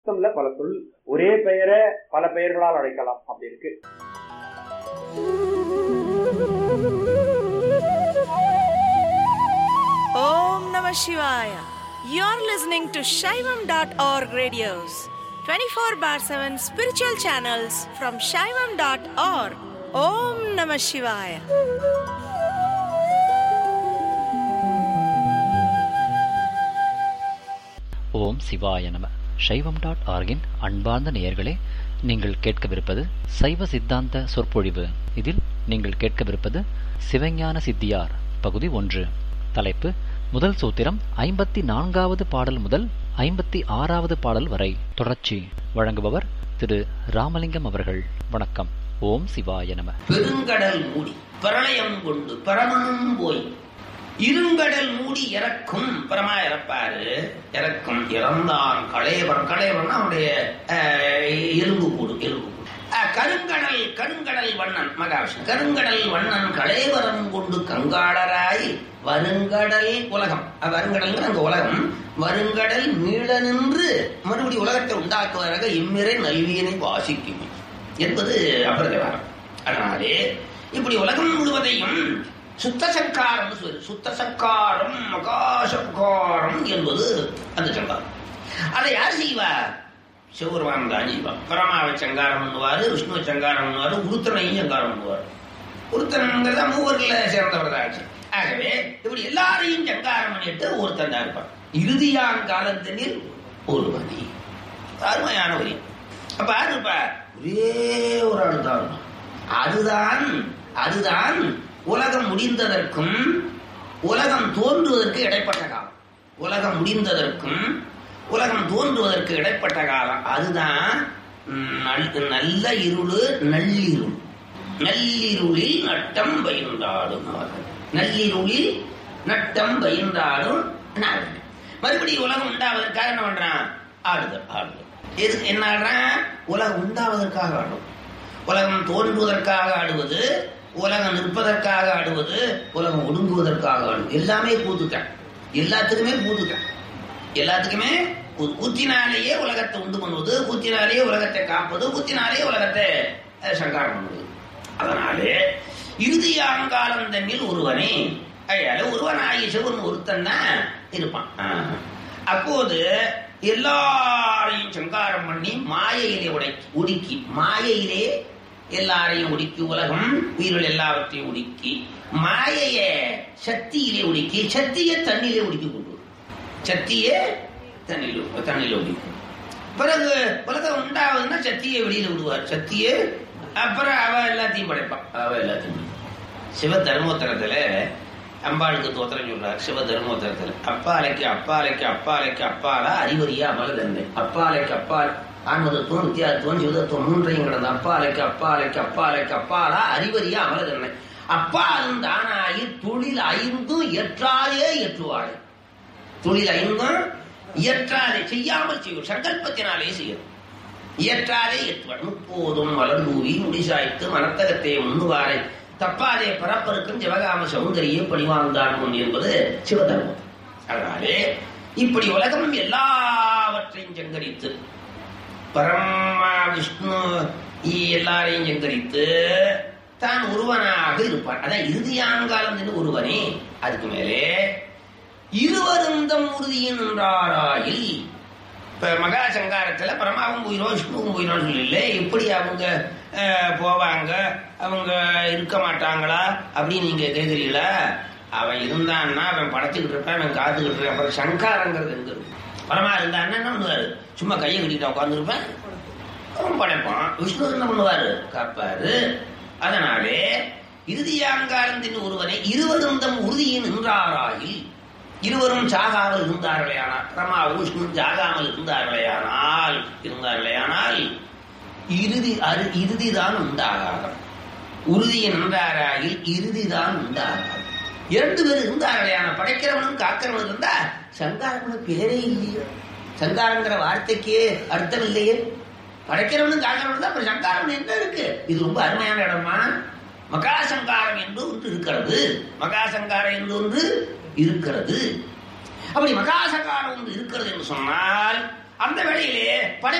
சம்ஸ்கிருதம்ல பல சொல் ஒரே பெயரை பல பெயர்களால் அழைக்கலாம் அப்படி இருக்கு Om Namah Shivaya. You're listening to Shaivam.org radios, 24 bar 7 spiritual channels from Shaivam.org. Om Namah Shivaya. ஓம் சிவாய நம சைவம் டாட் ஆர்கின் அன்பார்ந்த நேயர்களே நீங்கள் கேட்கவிருப்பது சைவ சித்தாந்த சொற்பொழிவு இதில் நீங்கள் கேட்கவிருப்பது சிவஞான சித்தியார் பகுதி ஒன்று தலைப்பு முதல் சூத்திரம் ஐம்பத்தி நான்காவது பாடல் முதல் ஐம்பத்தி ஆறாவது பாடல் வரை தொடர்ச்சி வழங்குபவர் திரு ராமலிங்கம் அவர்கள் வணக்கம் ஓம் சிவாய நம பெருங்கடல் மூடி பிரளயம் கொண்டு பரமனும் போய் இருங்கடல் மூடி இறக்கும் பரமா இறப்பாரு இறக்கும் இறந்தான் களையவன் களையவன் அவனுடைய அஹ், எலும்பு கூடு எலும்பு கூடு அஹ், கருங்கடல் கருங்கடல் வண்ணன் மகாவிஷ்ணு கருங்கடல் வண்ணன் களையவரம் கொண்டு கங்காளராய் வருங்கடல் உலகம் அஹ், வருங்கடல் அங்க உலகம் வருங்கடல் மீள நின்று மறுபடி உலகத்தை உண்டாக்குவதாக இம்மிரை நல்வியனை வாசிக்கும் என்பது அபரதவாரம் அதனாலே இப்படி உலகம் முழுவதையும் சுத்த சங்காரம் சொல்லு சுத்த சங்காரம் மகாசங்காரம் என்பது அந்த சங்காரம் அதை யார் செய்வார் சிவபெருமான் தான் செய்வார் பரமாவை சங்காரம் பண்ணுவாரு விஷ்ணுவை சங்காரம் பண்ணுவாரு உருத்தனையும் சங்காரம் பண்ணுவார் உருத்தனங்கிறத மூவர்ல சேர்ந்தவர் தான் ஆச்சு ஆகவே இப்படி எல்லாரையும் சங்காரம் பண்ணிட்டு ஒருத்தன் தான் இருப்பான் இறுதியான் காலத்தினில் ஒரு மதி அருமையான வரி அப்ப யாரு இருப்ப ஒரே ஒரு ஆள் தான் இருப்பான். அதுதான் அதுதான் உலகம் முடிந்ததற்கும் உலகம் தோன்றுவதற்கு இடைப்பட்ட காலம் உலகம் முடிந்ததற்கும் உலகம் தோன்றுவதற்கு இடைப்பட்ட காலம் அதுதான் ம், நல்- நல்ல இருளு நள்ளிருள் நள்ளிருளில் நட்டம் பயின்றாடும் அவர்கள் நள்ளிருளில் நட்டம் பயின்றாடும் நாடுகள் மறுபடியும் உலகம் உண்டாவதற்காக என்ன பண்றான் ஆடுதல் ஆடுதல் எது என்ன ஆடுறான் உலகம் உண்டாவதற்காக ஆடும் உலகம் தோன்றுவதற்காக ஆடுவது உலகம் நிற்பதற்காக ஆடுவது உலகம் ஒடுங்குவதற்காக ஆடுவது எல்லாமே கூத்துட்டான் எல்லாத்துக்குமே கூத்துட்டான் எல்லாத்துக்குமே கூத்து. கூத்தினாலேயே உலகத்தை உண்டு பண்ணுவது கூத்தினாலேயே உலகத்தை காப்பது கூத்தினாலேயே உலகத்தை அஹ், சங்காரம் பண்ணுவது அதனாலே இறுதியாங்காலம் தன்னில் ஒருவனே அயால ஒருவனாகி சிவன் ஒருத்தன் தான் இருப்பான் ஆஹ். அப்போது எல்லாரையும் சங்காரம் பண்ணி மாயையிலே உடைக்கி ஒடுக்கி மாயையிலே எல்லாரையும் ஒடுக்கி உலகம் உயிர்கள் எல்லாவற்றையும் ஒடுக்கி மாயைய சக்தியிலே ஒடுக்கி சக்தியை தண்ணியிலே ஒடுக்கி கொண்டு வரும். சக்தியே தண்ணியில் தண்ணியில் ஒடுக்கும் பிறகு உலகம் உண்டாவதுன்னா சக்தியை வெளியில விடுவார் சக்தியே அப்புறம் அவ எல்லாத்தையும் படைப்பான் அவ எல்லாத்தையும் படைப்பான். சிவ தர்மோத்தரத்துல அம்பாளுக்கு தோத்திரம் சொல்றார் சிவ தர்மோத்தரத்துல அப்பாலைக்கு அப்பாலைக்கு அப்பாலைக்கு அப்பாலா அறிவறியா அமலதன்மை அப்பாலைக்கு அப்பால் ஆன்மதத்துவம் வித்தியாசத்துவம் சிவதத்துவம் மூன்றையும் கிடந்த அப்பாலைக்கு அப்பாலைக்கு அப்பாலைக்கு அப்பாலா அறிவறியா அமலதன்மை அப்பாலும் தானாகி தொழில் ஐந்தும் எற்றாலே ஏற்றுவாளே தொழில் ஐந்தும் இயற்றாலே செய்யாமல் செய்யும் சங்கல்பத்தினாலே செய்யும் இயற்றாலே ஏற்றுவாள் முப்போதும் மலர்ந்தூவி முடிசாய்த்து மனத்தகத்தை முன்னுவாரை தப்பாதே பரப்பருக்கும் சிவகாம சௌந்தரிய பணிவாழ்ந்தான் முன் என்பது சிவதர்மம் அதனாலே இப்படி உலகம் எல்லாவற்றையும் சங்கரித்து பரமா விஷ்ணு இ- எல்லாரையும் சங்கரித்து தான் ஒருவனாக இருப்பான் அதான் இறுதியாங்காலம் என்று ஒருவனே அதுக்கு மேலே இருவருந்தம் உறுதியின் என்றாராயில் இப்ப மகா சங்காரத்துல பரமாவும் போயிடும் விஷ்ணுவும் போயிடும் சொல்லல எப்படி அவங்க அஹ், போவாங்க அவங்க இருக்க மாட்டாங்களா அப்படின்னு நீங்க கேக்குறீங்களா அவன் இருந்தான்னா அவன் படைச்சுக்கிட்டு இருப்பான் அவன் காத்துக்கிட்டு இருக்கான் அப்புறம் சங்காரங்கிறது எங்க இருக்கு பரமா இருந்தான்னா என்ன பண்ணுவாரு சும்மா கையை கட்டிட்டு உட்காந்துருப்பேன் அவன் படைப்பான் விஷ்ணு என்ன பண்ணுவாரு காப்பாரு அதனாலே இறுதியாங்காலத்தின் ஒருவனை இருவரும் தம் உறுதியின் நின்றாராயில் இருவரும் சாகாமல் இருந்தார்களேயானால் பிரமாவும் விஷ்ணு சாகாமல் இருந்தார்களேயானால் இருந்தார்களேயானால் இறுதி அரு இறுதிதான் உண்டாகாரம் உறுதியை நின்றாராயில் இறுதிதான் உண்டாகாரம் இரண்டு பேர் இருந்தார்களேயான படைக்கிறவனும் காக்கிறவனும் இருந்தா சங்காரம்னு பேரே இல்லையே சங்காரங்கிற வார்த்தைக்கே அர்த்தம் இல்லையே படைக்கிறவனும் காக்கிறவனும் தான் அப்புறம் சங்காரம் என்ன இருக்கு இது ரொம்ப அருமையான இடமா மகாசங்காரம் என்று ஒன்று இருக்கிறது மகாசங்காரம் என்று ஒன்று இருக்கிறது அப்படி மகாசங்காரம் ஒன்று இருக்கிறது என்று சொன்னால் அந்த வேளையிலே படை